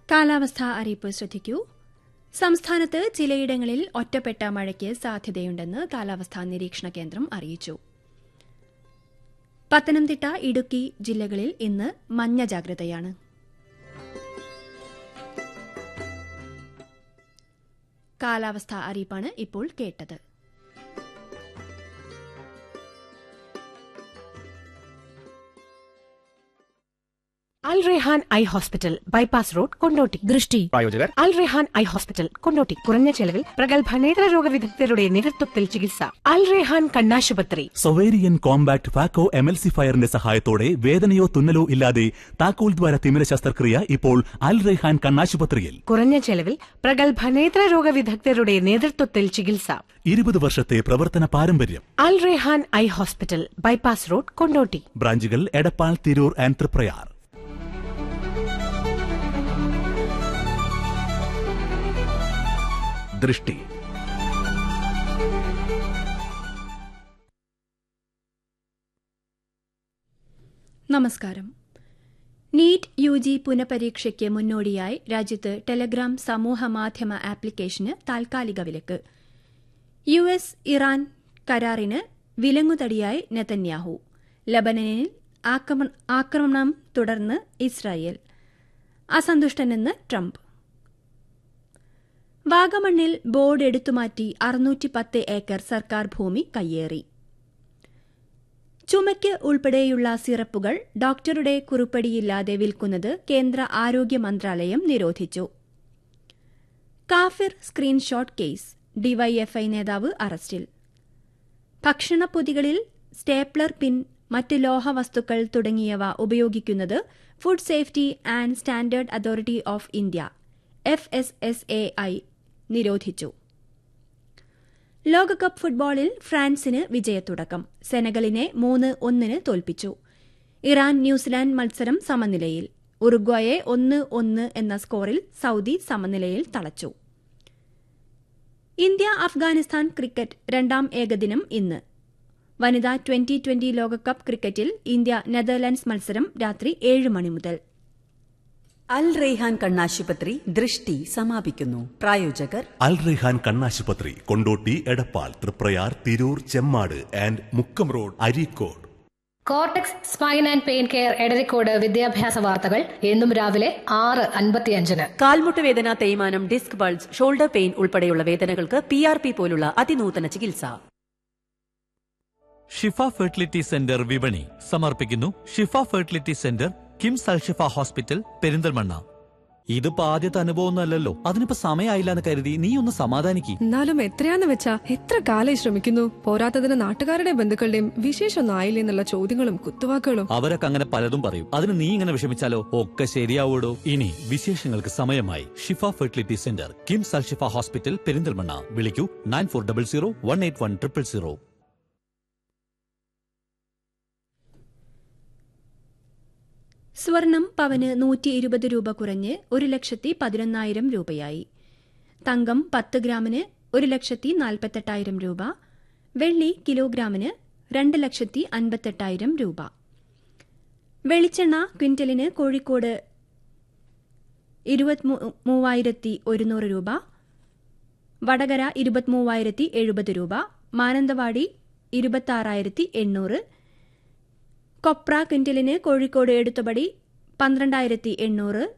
കാലാവസ്ഥാ അറിയിപ്പ് ശ്രദ്ധിക്കൂ സംസ്ഥാനത്ത് ചിലയിടങ്ങളിൽ ഒറ്റപ്പെട്ട മഴയ്ക്ക് സാധ്യതയുണ്ടെന്ന് കാലാവസ്ഥാ നിരീക്ഷണ കേന്ദ്രം അറിയിച്ചു പത്തനംതിട്ട ഇടുക്കി ജില്ലകളിൽ ഇന്ന് മഞ്ഞ ജാഗ്രതയാണ് കാലാവസ്ഥാ അറിയിപ്പാണ് ഇപ്പോൾ കേട്ടത് Al Rehan eye hospital bypass road Kondotty ദൃഷ്ടി പ്രായോജകർ അൽ റെഹാൻ ഐ ഹോസ്പിറ്റൽ കൊണ്ടോട്ടി കുറഞ്ഞ ചെലവിൽ പ്രഗത്ഭ നേത്രരോഗ വിദഗ്ധരുടെ നേതൃത്വത്തിൽ ചികിത്സ അൽ റെഹാൻ കണ്ണാശുപത്രി സൊവേരിയൻ കോമ്പാക്ട് ഫാക്കോ എമൽസിഫയറിന്റെ സഹായത്തോടെ വേദനയോ തുന്നലോ ഇല്ലാതെ താക്കോൽ ദ്വാര തിമിര ശസ്ത്രക്രിയ ഇപ്പോൾ അൽ റെഹാൻ കണ്ണാശുപത്രിയിൽ കുറഞ്ഞ ചെലവിൽ പ്രഗത്ഭ നേത്രരോഗ വിദഗ്ധരുടെ നേതൃത്വത്തിൽ ചികിത്സ ഇരുപത് വർഷത്തെ പ്രവർത്തന പാരമ്പര്യം Al Rehan eye hospital bypass road Kondotty ബ്രാഞ്ചുകൾ എടപ്പാൾ തിരൂർ ആൻഡ് തൃപ്രയാർ ദൃഷ്ടി നമസ്കാരം നീറ്റ് യു ജി പുനഃപരീക്ഷയ്ക്ക് മുന്നോടിയായി രാജ്യത്ത് ടെലഗ്രാം സമൂഹ മാധ്യമ ആപ്ലിക്കേഷന് താൽക്കാലിക വിലക്ക് യു എസ് ഇറാൻ കരാറിന് വിലങ്ങുതടിയായി നെതന്യാഹു ലബനനിൽ ആക്രമ- ആക്രമണം തുടർന്ന് ഇസ്രായേൽ അസന്തുഷ്ടനെന്ന് ട്രംപ് വാഗമണ്ണിൽ ബോർഡ് എടുത്തുമാറ്റി അറുന്നൂറ്റി പത്ത് ഏക്കർ സർക്കാർ ഭൂമി കയ്യേറി ചുമയ്ക്ക് ഉൾപ്പെടെയുള്ള സിറപ്പുകൾ ഡോക്ടറുടെ കുറിപ്പടിയില്ലാതെ വിൽക്കുന്നത് കേന്ദ്ര ആരോഗ്യ മന്ത്രാലയം നിരോധിച്ചു കാഫിർ സ്ക്രീൻഷോട്ട് കേസ് ഡിവൈഎഫ്ഐ നേതാവ് അറസ്റ്റിൽ ഭക്ഷണപ്പൊതികളിൽ സ്റ്റേപ്ലർ പിൻ മറ്റ് ലോഹവസ്തുക്കൾ തുടങ്ങിയവ ഉപയോഗിക്കുന്നത് food safety and standard authority of India F S S A I നിരോധിച്ചു ലോകകപ്പ് ഫുട്ബോളിൽ ഫ്രാൻസിന് വിജയത്തുടക്കം സെനഗലിനെ മൂന്ന് ഒന്നിന് തോൽപ്പിച്ചു ഇറാൻ ന്യൂസിലാൻഡ് മത്സരം സമനിലയിൽ ഉറുഗ്വായെ ഒന്ന് ഒന്ന് എന്ന സ്കോറിൽ സൌദി സമനിലയിൽ തളച്ചു ഇന്ത്യ അഫ്ഗാനിസ്ഥാൻ ക്രിക്കറ്റ് രണ്ടാം ഏകദിനം ഇന്ന് വനിതാ ട്വന്റി ട്വന്റി ലോകകപ്പ് ക്രിക്കറ്റിൽ ഇന്ത്യ നെതർലൻഡ്സ് മത്സരം രാത്രി ഏഴ് മണി മുതൽ അൽ റെയ്ഹാൻ കണ്ണാശുപത്രി ദൃഷ്ടി സമാപിക്കുന്നു പ്രായോജകർ അൽ റെഹാൻ കണ്ണാശുപത്രി Kondotty Edappal Triprayar Tirur Chemmad and Mukkam road Areekode cortex spine and pain care Edarikode വിദ്യാഭ്യാസ വാർത്തകൾ എന്നും രാവിലെ ആറ് അൻപത്തിയഞ്ചിന് കാൽമുട്ട് വേദന തേയ്മാനം ഡിസ്ക് ബൾജ് ഷോൾഡർ പെയിൻ ഉൾപ്പെടെയുള്ള വേദനകൾക്ക് പി ആർ പി പോലുള്ള അതിനൂതന ചികിത്സ ഷിഫ ഫെർട്ടിലിറ്റി സെന്റർ വിപണി സമർപ്പിക്കുന്നു Shifa fertility centre KIMS Alshifa hospital Perinthalmanna ഇതിപ്പോ ആദ്യത്തെ അനുഭവം അല്ലല്ലോ അതിനിപ്പോ സമയമായില്ല എന്ന് കരുതി നീ ഒന്ന് സമാധാനിക്ക് എന്നാലും എത്രയാന്ന് വെച്ചാ എത്ര കാലായി ശ്രമിക്കുന്നു പോരാത്തതിന് നാട്ടുകാരുടെ ബന്ധുക്കളുടെയും വിശേഷമൊന്നും ആയില്ലേ എന്നുള്ള ചോദ്യങ്ങളും കുത്തുവാക്കുകളും അവരൊക്കെ അങ്ങനെ പലതും പറയും അതിന് നീ ഇങ്ങനെ വിഷമിച്ചാലോ ഒക്കെ ശരിയാവൂടോ ഇനി വിശേഷങ്ങൾക്ക് സമയമായി Shifa fertility centre KIMS Alshifa hospital Perinthalmanna വിളിക്കൂ nine four double zero one eight one triple zero സ്വർണം പവന് നൂറ്റി ഇരുപത് രൂപ കുറഞ്ഞ് ഒരു ലക്ഷത്തി പതിനൊന്നായിരം രൂപയായി തങ്കം പത്ത് ഗ്രാമിന് ഒരു ലക്ഷത്തി നാൽപ്പത്തെട്ടായിരം രൂപ വെള്ളി കിലോഗ്രാമിന് രണ്ട് ലക്ഷത്തി അൻപത്തെട്ടായിരം രൂപ വെളിച്ചെണ്ണ ക്വിന്റലിന് കോഴിക്കോട് ഇരുപത്തിമൂവായിരത്തി ഒരുന്നൂറ് രൂപ വടകര ഇരുപത്തിമൂവായിരത്തി എഴുപത് രൂപ മാനന്തവാടി ഇരുപത്താറായിരത്തി എണ്ണൂറ് കൊപ്ര ക്വിന്റലിന് കോഴിക്കോട് എടുത്തപടി പന്ത്രണ്ടായിരത്തി എണ്ണൂറ്